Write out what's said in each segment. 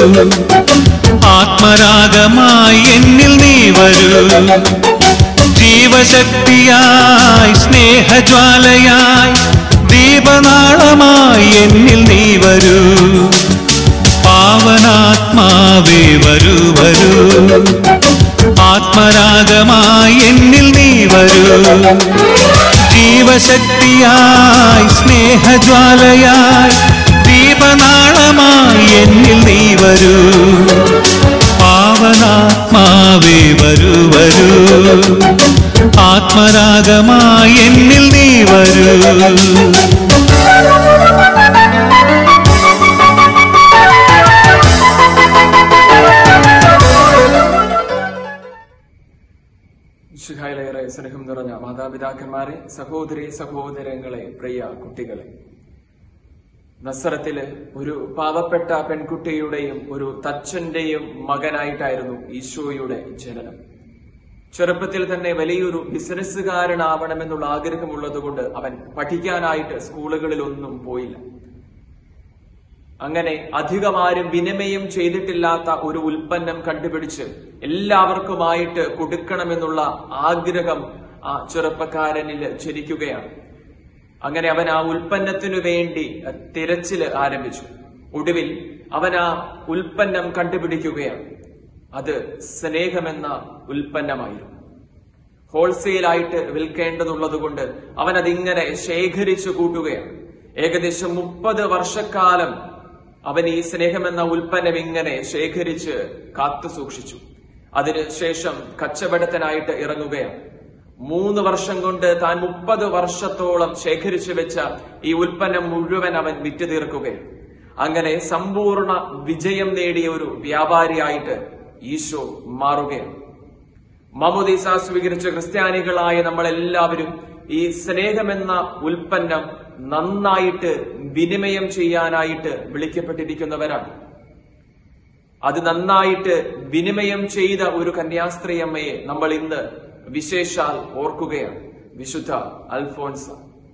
ആത്മരാഗമായി എന്നിൽ നീ വരൂ ജീവശക്തിയായി സ്നേഹജ്വാലയായി ദീപനാളമായി എന്നിൽ നീ വരൂ പാവനാത്മാവേ വരൂ വരൂ ആത്മരാഗമായി എന്നിൽ നീ വരൂ ജീവശക്തിയായി സ്നേഹജ്വാലയായി ദീപനാളമായി എന്നിൽ നീ വരൂ പാവനാത്മാവേ വരൂ വരൂ ആത്മരാഗമായി എന്നിൽ നീ വരൂ ശിഖായിലേറെ സ്നേഹം നിറഞ്ഞ മാതാപിതാക്കന്മാരെ സഹോദരി സഹോദരങ്ങളെ പ്രിയ കുട്ടികളെ നസറത്തില് ഒരു പാവപ്പെട്ട പെൺകുട്ടിയുടെയും ഒരു തച്ചന്റെയും മകനായിട്ടായിരുന്നു ഈശോയുടെ ജനനം ചെറുപ്പത്തിൽ തന്നെ വലിയൊരു ബിസിനസ്സുകാരനാവണമെന്നുള്ള ആഗ്രഹമുള്ളതുകൊണ്ട് അവൻ പഠിക്കാനായിട്ട് സ്കൂളുകളിലൊന്നും പോയില്ല അങ്ങനെ അധികമാരും വിനിമയം ചെയ്തിട്ടില്ലാത്ത ഒരു ഉൽപ്പന്നം കണ്ടുപിടിച്ച് എല്ലാവർക്കുമായിട്ട് കൊടുക്കണമെന്നുള്ള ആഗ്രഹം ആ ചെറുപ്പക്കാരനിൽ ജനിക്കുകയാണ് അങ്ങനെ അവൻ ആ ഉൽപ്പന്നത്തിനു വേണ്ടി തിരച്ചില് ആരംഭിച്ചു ഒടുവിൽ അവൻ ആ ഉൽപ്പന്നം കണ്ടുപിടിക്കുകയാണ് അത് സ്നേഹമെന്ന ഉൽപ്പന്നമായിരുന്നു ഹോൾസെയിലായിട്ട് വിൽക്കേണ്ടതുള്ളത് കൊണ്ട് അവൻ അതിങ്ങനെ ശേഖരിച്ചു കൂട്ടുകയാണ് ഏകദേശം മുപ്പത് വർഷക്കാലം അവൻ ഈ സ്നേഹമെന്ന ഉൽപ്പന്നം ഇങ്ങനെ ശേഖരിച്ച് കാത്തു സൂക്ഷിച്ചു അതിനുശേഷം കച്ചവടത്തിനായിട്ട് ഇറങ്ങുകയാണ് മൂന്ന് വർഷം കൊണ്ട് താൻ മുപ്പത് വർഷത്തോളം ശേഖരിച്ചു വെച്ച ഈ ഉൽപ്പന്നം മുഴുവൻ അവൻ വിറ്റു തീർക്കുകയാണ് അങ്ങനെ സമ്പൂർണ്ണ വിജയം നേടിയ ഒരു വ്യാപാരിയായിട്ട് ഈശോ മാറുകയാണ് മമുദീസ സ്വീകരിച്ച ക്രിസ്ത്യാനികളായ നമ്മളെല്ലാവരും ഈ സ്നേഹമെന്ന ഉൽപ്പന്നം നന്നായിട്ട് വിനിമയം ചെയ്യാനായിട്ട് വിളിക്കപ്പെട്ടിരിക്കുന്നവരാണ് അത് നന്നായിട്ട് വിനിമയം ചെയ്ത ഒരു കന്യാസ്ത്രീ അമ്മയെ നമ്മൾ ഇന്ന് വിശേഷാൽ ഓർക്കുകയാണ് വിശുദ്ധ അൽഫോൻസ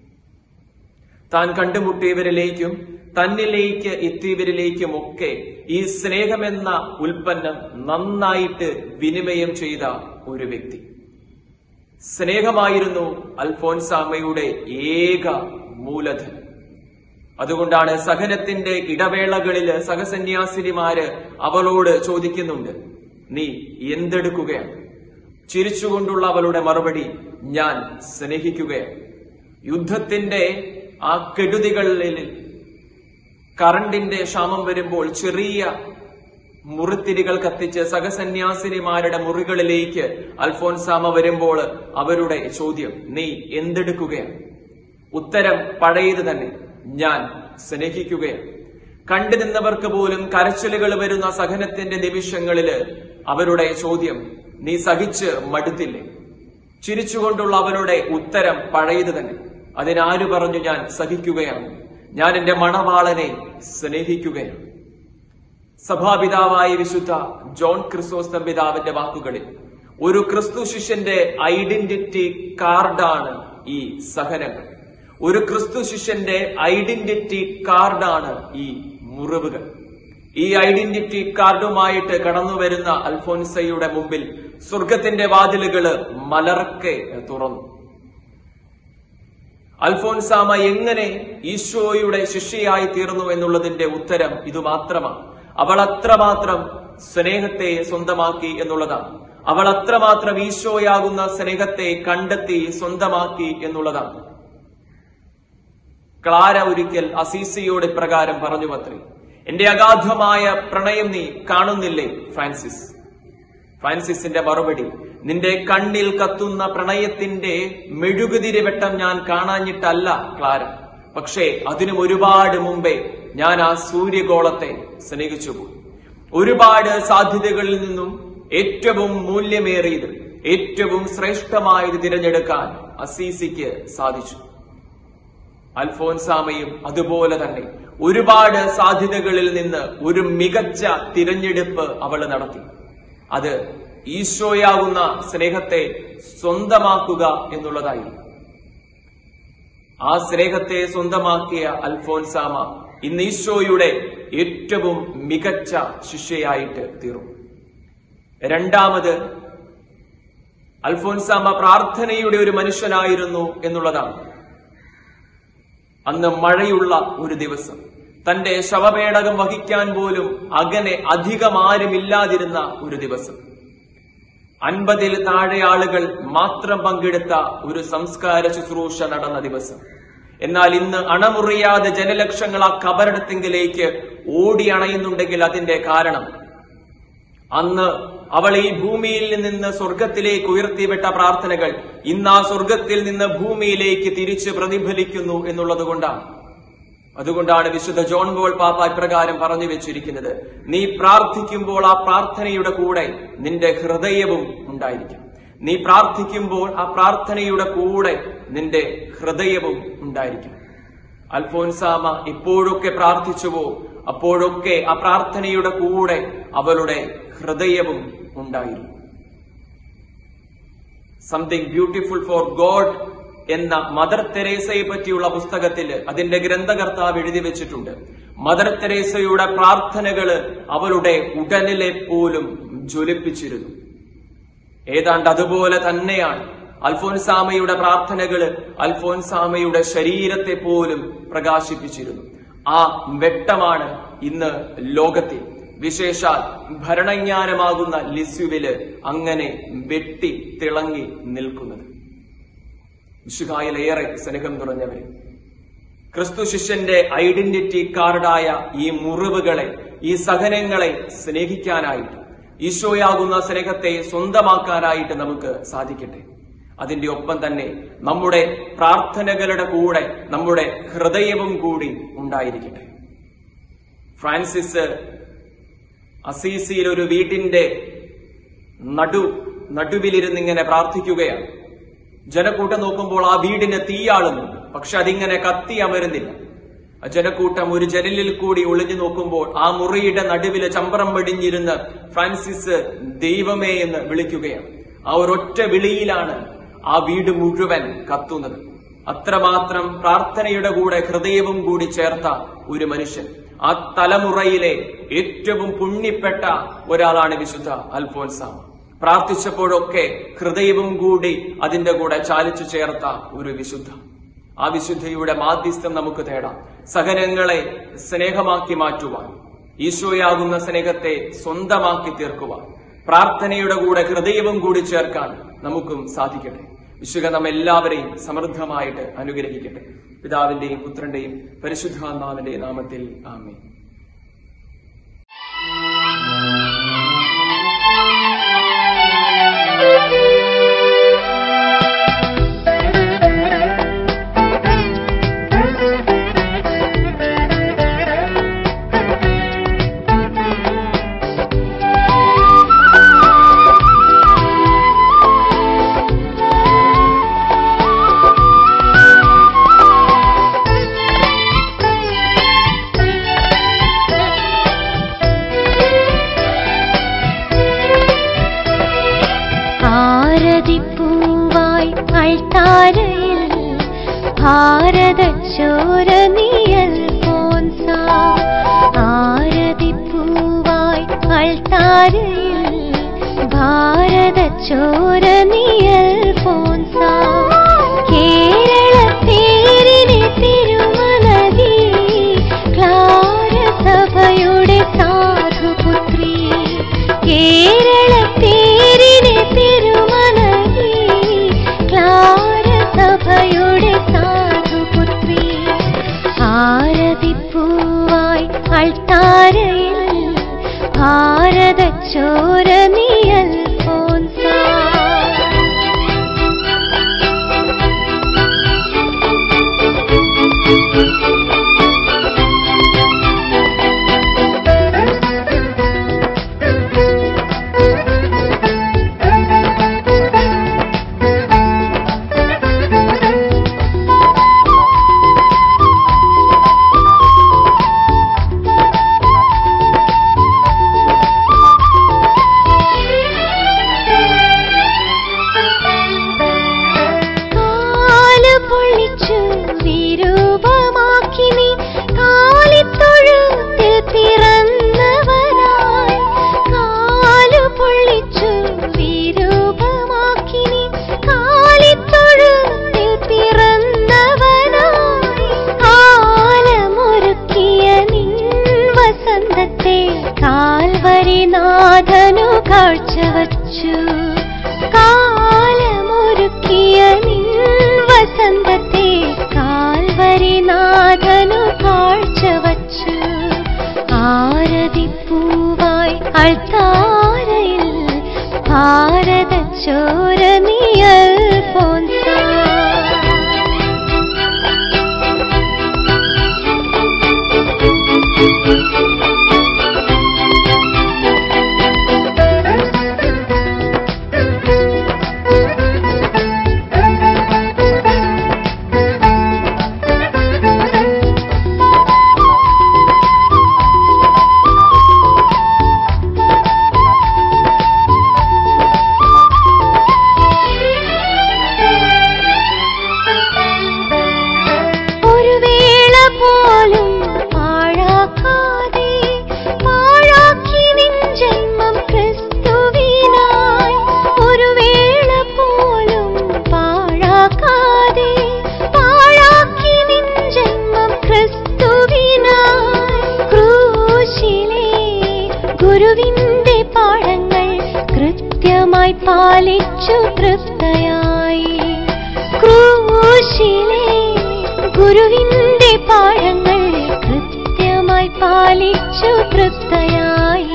താൻ കണ്ടുമുട്ടിയവരിലേക്കും തന്നിലേക്ക് എത്തിയവരിലേക്കും ഒക്കെ ഈ സ്നേഹമെന്ന ഉൽപ്പന്നം നന്നായിട്ട് വിനിമയം ചെയ്ത ഒരു വ്യക്തി സ്നേഹമായിരുന്നു അൽഫോൻസാമ്മയുടെ ഏക മൂലധനം അതുകൊണ്ടാണ് സഹനത്തിന്റെ ഇടവേളകളില് സഹസന്യാസിനിമാര് അവളോട് ചോദിക്കുന്നുണ്ട് നീ എന്തെടുക്കുകയാണ് ചിരിച്ചുകൊണ്ടുള്ള അവളുടെ മറുപടി ഞാൻ സ്നേഹിക്കുകയാണ് യുദ്ധത്തിന്റെ ആ കെടുതികളിൽ കറണ്ടിന്റെ ക്ഷാമം വരുമ്പോൾ ചെറിയ മുറിത്തിരികൾ കത്തിച്ച് സഹസന്യാസിനിമാരുടെ മുറികളിലേക്ക് അൽഫോൻസാമ വരുമ്പോൾ അവരുടെ ചോദ്യം നീ എന്തെടുക്കുകയാണ് ഉത്തരം പഴയത് തന്നെ ഞാൻ സ്നേഹിക്കുകയാണ് കണ്ടു നിന്നവർക്ക് പോലും കരച്ചിലുകൾ വരുന്ന സഹനത്തിന്റെ നിമിഷങ്ങളില് അവരുടെ ചോദ്യം നീ സഹിച്ച് മടുത്തില്ലേ ചിരിച്ചുകൊണ്ടുള്ള അവരുടെ ഉത്തരം പഴയത് തന്നെ അതിനാരു പറഞ്ഞു ഞാൻ സഹിക്കുകയാണ് ഞാൻ എന്റെ മണവാളനെ സ്നേഹിക്കുകയാണ് സഭാപിതാവായ വിശുദ്ധ ജോൺ ക്രിസോസ്തം പിതാവിന്റെ വാക്കുകളിൽ ഒരു ക്രിസ്തു ശിഷ്യന്റെ ഐഡന്റിറ്റി കാർഡാണ് ഈ സഹനങ്ങൾ ഒരു ക്രിസ്തു ശിഷ്യന്റെ ഐഡന്റിറ്റി കാർഡാണ് ഈ മുറിവുകൾ ഈ ഐഡന്റിറ്റി കാർഡുമായിട്ട് കടന്നു വരുന്ന അൽഫോൻസയുടെ മുമ്പിൽ സ്വർഗത്തിന്റെ വാതിലുകള് മലർക്കെ തുറന്നു അൽഫോൻസാമ എങ്ങനെ ഈശോയുടെ ശിഷ്യയായി തീർന്നു എന്നുള്ളതിന്റെ ഉത്തരം ഇത് മാത്രമാണ് അവൾ അത്രമാത്രം സ്നേഹത്തെ സ്വന്തമാക്കി എന്നുള്ളതാണ് അവൾ അത്രമാത്രം ഈശോയാകുന്ന സ്നേഹത്തെ കണ്ടെത്തി സ്വന്തമാക്കി എന്നുള്ളതാണ് ക്ലാര ഒരിക്കൽ അസീസിയോട് ഇപ്രകാരം പറഞ്ഞു അത്രേ എന്റെ അഗാധമായ പ്രണയം നീ കാണുന്നില്ലേ ഫ്രാൻസിസ് ഫ്രാൻസിസിന്റെ മറുപടി നിന്റെ കണ്ണിൽ കത്തുന്ന പ്രണയത്തിന്റെ മെഴുകുതിരി വെട്ടം ഞാൻ കാണാഞ്ഞിട്ടല്ല ക്ലാര പക്ഷേ അതിനും ഒരുപാട് മുമ്പേ ഞാൻ ആ സൂര്യഗോളത്തെ സ്നേഹിച്ചുപോയി ഒരുപാട് സാധ്യതകളിൽ നിന്നും ഏറ്റവും മൂല്യമേറിയത് ഏറ്റവും ശ്രേഷ്ഠമായത് തിരഞ്ഞെടുക്കാൻ അസീസിക്ക് സാധിച്ചു അൽഫോൻസാമയും അതുപോലെ തന്നെ ഒരുപാട് സാധ്യതകളിൽ നിന്ന് ഒരു മികച്ച തിരഞ്ഞെടുപ്പ് അവൾ നടത്തി അത് ഈശോയാകുന്ന സ്നേഹത്തെ സ്വന്തമാക്കുക എന്നുള്ളതായിരുന്നു ആ സ്നേഹത്തെ സ്വന്തമാക്കിയ അൽഫോൻസാമ ഇന്ന് ഈശോയുടെ ഏറ്റവും മികച്ച ശിഷ്യയായിട്ട് തീർന്നു രണ്ടാമത് അൽഫോൻസാമ പ്രാർത്ഥനയുടെ ഒരു മനുഷ്യനായിരുന്നു എന്നുള്ളതാണ് അന്ന് മഴയുള്ള ഒരു ദിവസം തന്റെ ശവപേടകം വഹിക്കാൻ പോലും അകനെ അധികം ആരുമില്ലാതിരുന്ന ഒരു ദിവസം അൻപതിൽ താഴെ ആളുകൾ മാത്രം പങ്കെടുത്ത ഒരു സംസ്കാര ശുശ്രൂഷ നടന്ന ദിവസം എന്നാൽ ഇന്ന് അണമുറിയാതെ ജനലക്ഷങ്ങൾ ആ കബറടത്തെങ്കിലേക്ക് ഓടി അണയുന്നുണ്ടെങ്കിൽ അതിന്റെ കാരണം അന്ന് അവൾ ഈ ഭൂമിയിൽ നിന്ന് സ്വർഗത്തിലേക്ക് ഉയർത്തിവിട്ട പ്രാർത്ഥനകൾ ഇന്ന് ആ സ്വർഗത്തിൽ നിന്ന് ഭൂമിയിലേക്ക് തിരിച്ച് പ്രതിഫലിക്കുന്നു എന്നുള്ളത് കൊണ്ടാണ് അതുകൊണ്ടാണ് വിശുദ്ധ ജോൺ ബോൾ പാപ്പ ഇപ്രകാരം പറഞ്ഞു വെച്ചിരിക്കുന്നത് നീ പ്രാർത്ഥിക്കുമ്പോൾ ആ പ്രാർത്ഥനയുടെ കൂടെ നിന്റെ ഹൃദയവും ഉണ്ടായിരിക്കും നീ പ്രാർത്ഥിക്കുമ്പോൾ ആ പ്രാർത്ഥനയുടെ കൂടെ നിന്റെ ഹൃദയവും ഉണ്ടായിരിക്കും അൽഫോൻസാമ എപ്പോഴൊക്കെ പ്രാർത്ഥിച്ചുവോ അപ്പോഴൊക്കെ ആ പ്രാർത്ഥനയുടെ കൂടെ അവളുടെ ഹൃദയവും ഉണ്ടായിരുന്നു സംതിങ് ബ്യൂട്ടിഫുൾ ഫോർ ഗോഡ് എന്ന മദർ തെരേസയെ പറ്റിയുള്ള പുസ്തകത്തിൽ അതിന്റെ ഗ്രന്ഥകർത്താവ് എഴുതി വെച്ചിട്ടുണ്ട് മദർ തെരേസയുടെ പ്രാർത്ഥനകള് അവളുടെ ഉടലിലെ പോലും ജ്വലിപ്പിച്ചിരുന്നു ഏതാണ്ട് അതുപോലെ തന്നെയാണ് അൽഫോൻസാമയുടെ പ്രാർത്ഥനകള് അൽഫോൻസാമയുടെ ശരീരത്തെ പോലും പ്രകാശിപ്പിച്ചിരുന്നു ആ വെട്ടമാണ് ഇന്ന് ലോകത്തിൽ വിശേഷാൽ ഭരണജ്ഞാനമാകുന്ന ലിസ്യുവില് അങ്ങനെ വെട്ടി തിളങ്ങി നിൽക്കുന്നത് വിശുകായിലേറെ സ്നേഹം നിറഞ്ഞവരെ ക്രിസ്തു ശിഷ്യന്റെ ഐഡന്റിറ്റി കാർഡായ ഈ മുറിവുകളെ ഈ സഹനങ്ങളെ സ്നേഹിക്കാനായിട്ട് ഈശോയാകുന്ന സ്നേഹത്തെ സ്വന്തമാക്കാനായിട്ട് നമുക്ക് സാധിക്കട്ടെ അതിന്റെ ഒപ്പം തന്നെ നമ്മുടെ പ്രാർത്ഥനകളുടെ കൂടെ നമ്മുടെ ഹൃദയവും കൂടി ഉണ്ടായിരിക്കട്ടെ ഫ്രാൻസിസ് അസീസിയിൽ ഒരു വീട്ടിന്റെ നടു നടുവിലിരുന്ന് ഇങ്ങനെ പ്രാർത്ഥിക്കുകയാണ് ജനക്കൂട്ടം നോക്കുമ്പോൾ ആ വീടിന് തീയാളുന്നു പക്ഷെ അതിങ്ങനെ കത്തി അമരുന്നില്ല ആ ജനക്കൂട്ടം ഒരു ജനലിൽ കൂടി ഒളിഞ്ഞു നോക്കുമ്പോൾ ആ മുറിയുടെ നടുവില് ചമ്പരം വെടിഞ്ഞിരുന്ന് ഫ്രാൻസിസ് ദൈവമേ എന്ന് വിളിക്കുകയാണ് ആ ഒരൊറ്റ വിളിയിലാണ് ആ വീട് മുഴുവൻ കത്തുന്നത് അത്രമാത്രം പ്രാർത്ഥനയുടെ കൂടെ ഹൃദയവും കൂടി ചേർത്ത ഒരു മനുഷ്യൻ ആ തലമുറയിലെ ഏറ്റവും പുണ്യപ്പെട്ട ഒരാളാണ് വിശുദ്ധ അൽഫോൻസാമ പ്രാർത്ഥിച്ചപ്പോഴൊക്കെ ഹൃദയവും കൂടി അതിന്റെ കൂടെ ചാലിച്ചു ചേർത്ത ഒരു വിശുദ്ധ ആ വിശുദ്ധയുടെ മാധ്യസ്ഥം നമുക്ക് തേടാം സഹനങ്ങളെ സ്നേഹമാക്കി മാറ്റുവാൻ ഈശോയാകുന്ന സ്നേഹത്തെ സ്വന്തമാക്കി തീർക്കുവാൻ പ്രാർത്ഥനയുടെ കൂടെ ഹൃദയവും കൂടി ചേർക്കാൻ നമുക്കും സാധിക്കട്ടെ വിശുഖ നമ്മെല്ലാവരെയും സമൃദ്ധമായിട്ട് അനുഗ്രഹിക്കട്ടെ പിതാവിന്റെയും പുത്രന്റെയും പരിശുദ്ധാത്മാവിന്റെയും നാമത്തിൽ ആമേ ആരതിപ്പൂവായി അൾത്താരയിൽ ഭാരതച്ചോര നീയൽ പോൻസ ആരതിപ്പൂവായി അൾത്താരയിൽ ഭാരതച്ചോര നീയൽ പോൻസ കേരള പേരിനെ തിരുമലകി ക്ലാരസഭയുടെ സാധുപുത്രി കേരള പേരിനെ തിരുമലകി ക്ലാരസഭയുടെ സാധുപുത്രി ആരതിപ്പൂവായി അൾത്താരയിൽ ഭാരതച്ചോര നീയൽ പോൻസ ഭാരത ചോര നീയൽ ഫോൻസ ഒരു വേള പോലും പാഴാക്കാതെ പാഴാക്കി നിൻ ജന്മം ക്രിസ്തുവിനായി ഒരു വേള പോലും പാഴാക്കാതെ പാഴാക്കി നിൻ ജന്മം ക്രിസ്തുവിനായി ക്രൂശിലെ ഗുരുവിന്റെ പാഠങ്ങൾ കൃത്യമായി പാലിച്ചു തൃപ്തയായി ക്രൂശിലെ ഗുരുവിന്റെ പാഠങ്ങൾ കൃത്യമായി പാലിച്ചു തൃപ്തയായി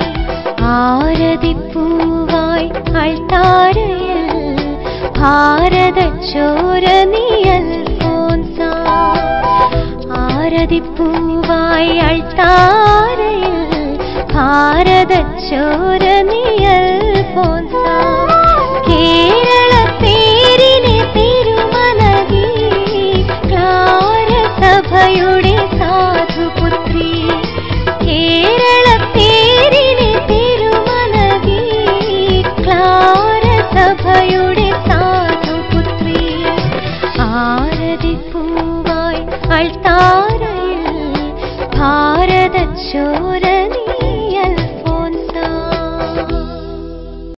ആരതിപ്പൂവായി അൾത്താരയിൽ ഭാരത ചോര നീയൽ ഫോൻസ ആരതിപ്പൂവായി അൾത്താരയിൽ ഭാരത ചോര നീയൽ ഫോൻസ കേരള പേരിനെ തിരുമലകി ക്ലാര സഭയുടെ സാധുപുത്രി കേരള പേരിനെ തിരുമലകി ക്ലാര സഭയുടെ സാധുപുത്രി ആരതിപ്പൂവായി അൾത്താരയിൽ ഭാരത ചോര